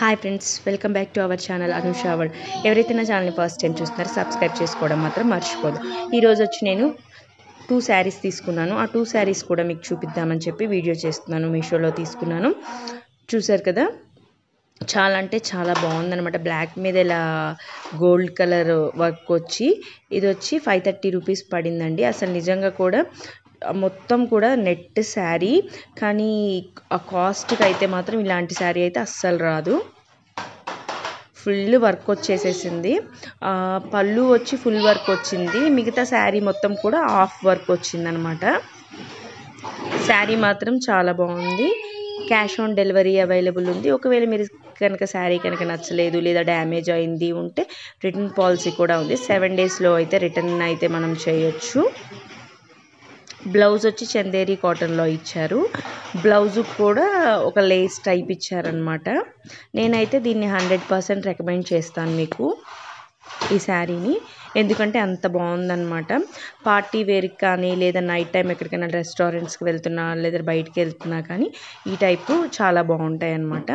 hi friends welcome back to our channel Anusha our ఎవరైతే నా ఛానల్ని ఫస్ట్ టైం చూస్తున్నారో సబ్స్క్రైబ్ చేసుకోవడం మాత్రం మర్చిపోదు ఈరోజు వచ్చి నేను టూ శారీస్ తీసుకున్నాను ఆ టూ శారీస్ కూడా మీకు చూపిద్దామని చెప్పి వీడియో చేస్తున్నాను మీషోలో తీసుకున్నాను చూసారు కదా చాలా అంటే చాలా బాగుందనమాట బ్లాక్ మీద ఇలా గోల్డ్ కలర్ వర్క్ వచ్చి ఇది వచ్చి ఫైవ్ థర్టీ రూపీస్ పడిందండి అసలు నిజంగా కూడా మొత్తం కూడా నెట్ శారీ కానీ ఆ కాస్ట్కి అయితే మాత్రం ఇలాంటి శారీ అయితే అస్సలు రాదు ఫుల్ వర్క్ వచ్చేసేసింది ఆ, పళ్ళు వచ్చి ఫుల్ వర్క్ వచ్చింది మిగతా శారీ మొత్తం కూడా హాఫ్ వర్క్ వచ్చిందనమాట శారీ మాత్రం చాలా బాగుంది క్యాష్ ఆన్ డెలివరీ అవైలబుల్ ఉంది ఒకవేళ మీరు కనుక శారీ కనుక నచ్చలేదు లేదా డ్యామేజ్ అయింది ఉంటే రిటర్న్ పాలసీ కూడా ఉంది సెవెన్ డేస్లో అయితే రిటర్న్ అయితే మనం చేయొచ్చు బ్లౌజ్ వచ్చి చందేరి కాటన్లో ఇచ్చారు బ్లౌజ్ కూడా ఒక లేస్ టైప్ ఇచ్చారనమాట నేనైతే దీన్ని హండ్రెడ్ పర్సెంట్ రికమెండ్ చేస్తాను మీకు ఈ శారీని ఎందుకంటే అంత బాగుందన్నమాట పార్టీ వేర్కి కానీ లేదా నైట్ టైం ఎక్కడికైనా రెస్టారెంట్స్కి వెళ్తున్నా లేదా బయటికి వెళ్తున్నా కానీ ఈ టైపు చాలా బాగుంటాయి అన్నమాట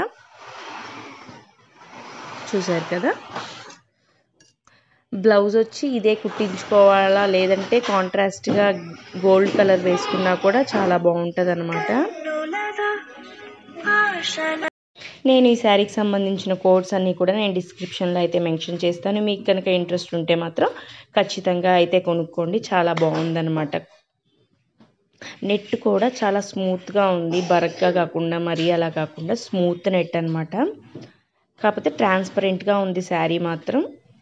చూసారు కదా బ్లౌజ్ వచ్చి ఇదే కుట్టించుకోవాలా లేదంటే కాంట్రాస్ట్గా గోల్డ్ కలర్ వేసుకున్నా కూడా చాలా బాగుంటుంది అనమాట నేను ఈ శారీకి సంబంధించిన కోడ్స్ అన్నీ కూడా నేను డిస్క్రిప్షన్లో అయితే మెన్షన్ చేస్తాను మీకు కనుక ఇంట్రెస్ట్ ఉంటే మాత్రం ఖచ్చితంగా అయితే కొనుక్కోండి చాలా బాగుందన్నమాట నెట్ కూడా చాలా స్మూత్గా ఉంది బరక్గా కాకుండా మరీ అలా కాకుండా స్మూత్ నెట్ అనమాట కాకపోతే ట్రాన్స్పరెంట్గా ఉంది శారీ మాత్రం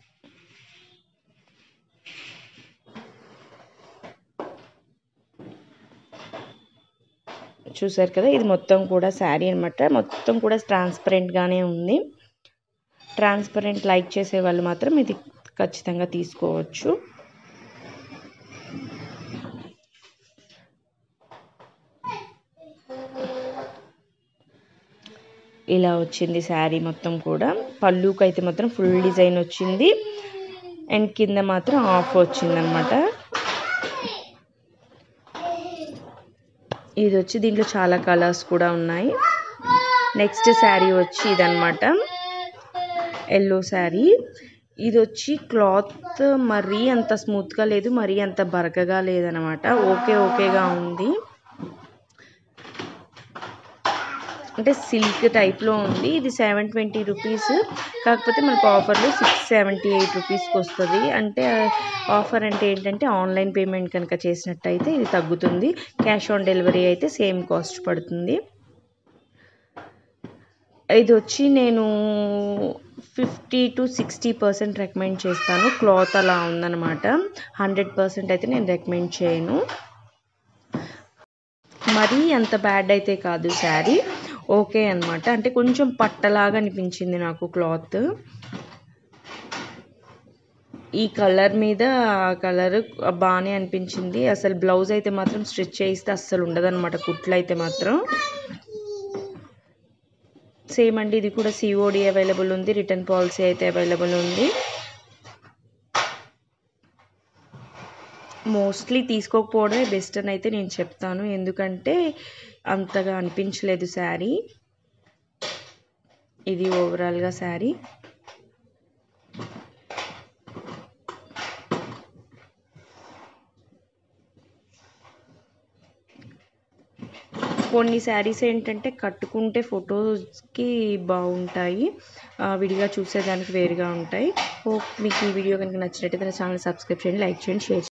చూసారు కదా ఇది మొత్తం కూడా శారీ అనమాట మొత్తం కూడా ట్రాన్స్పరెంట్గానే ఉంది ట్రాన్స్పరెంట్ లైక్ చేసే వాళ్ళు మాత్రం ఇది ఖచ్చితంగా తీసుకోవచ్చు ఇలా వచ్చింది శారీ మొత్తం కూడా పళ్ళుకి అయితే మాత్రం ఫుల్ డిజైన్ వచ్చింది అండ్ కింద మాత్రం ఆఫ్ వచ్చింది అనమాట ఇది వచ్చి దీంట్లో చాలా కలర్స్ కూడా ఉన్నాయి నెక్స్ట్ శారీ వచ్చి ఇదనమాట ఎల్లో శారీ ఇది వచ్చి క్లాత్ మరీ అంత స్మూత్గా లేదు మరీ అంత బరకగా లేదనమాట ఓకే ఓకేగా ఉంది అంటే సిల్క్ టైప్లో ఉంది ఇది సెవెన్ ట్వంటీ రూపీస్ కాకపోతే మనకు ఆఫర్లో సిక్స్ సెవెంటీ ఎయిట్ రూపీస్కి వస్తుంది అంటే ఆఫర్ అంటే ఏంటంటే ఆన్లైన్ పేమెంట్ కనుక చేసినట్టయితే ఇది తగ్గుతుంది క్యాష్ ఆన్ డెలివరీ అయితే సేమ్ కాస్ట్ పడుతుంది ఇది వచ్చి నేను fifty to sixty percent recommend చేస్తాను క్లాత్ అలా ఉందన్నమాట హండ్రెడ్ పర్సెంట్ అయితే నేను రికమెండ్ చేయను మరీ అంత బ్యాడ్ అయితే కాదు శారీ ఓకే అనమాట అంటే కొంచెం పట్టలాగా అనిపించింది నాకు క్లాత్ ఈ కలర్ మీద ఆ కలర్ బాగానే అనిపించింది అసలు బ్లౌజ్ అయితే మాత్రం స్టిచ్ చేయిస్తే అస్సలు ఉండదన్నమాట కుట్లు అయితే మాత్రం సేమ్ అండి ఇది కూడా సిఓడి అవైలబుల్ ఉంది రిటర్న్ పాలసీ అయితే అవైలబుల్ ఉంది మోస్ట్లీ తీసుకోకపోవడమే బెస్ట్ అని అయితే నేను చెప్తాను ఎందుకంటే అంతగా అనిపించలేదు శారీ ఇది ఓవరాల్గా శారీ కొన్ని శారీస్ ఏంటంటే కట్టుకుంటే ఫొటోస్కి బాగుంటాయి విడిగా చూసేదానికి వేరుగా ఉంటాయి హోప్ మీకు ఈ వీడియో కనుక నచ్చినట్టయితే నా ఛానల్ సబ్స్క్రైబ్ చేయండి లైక్ చేయండి షేర్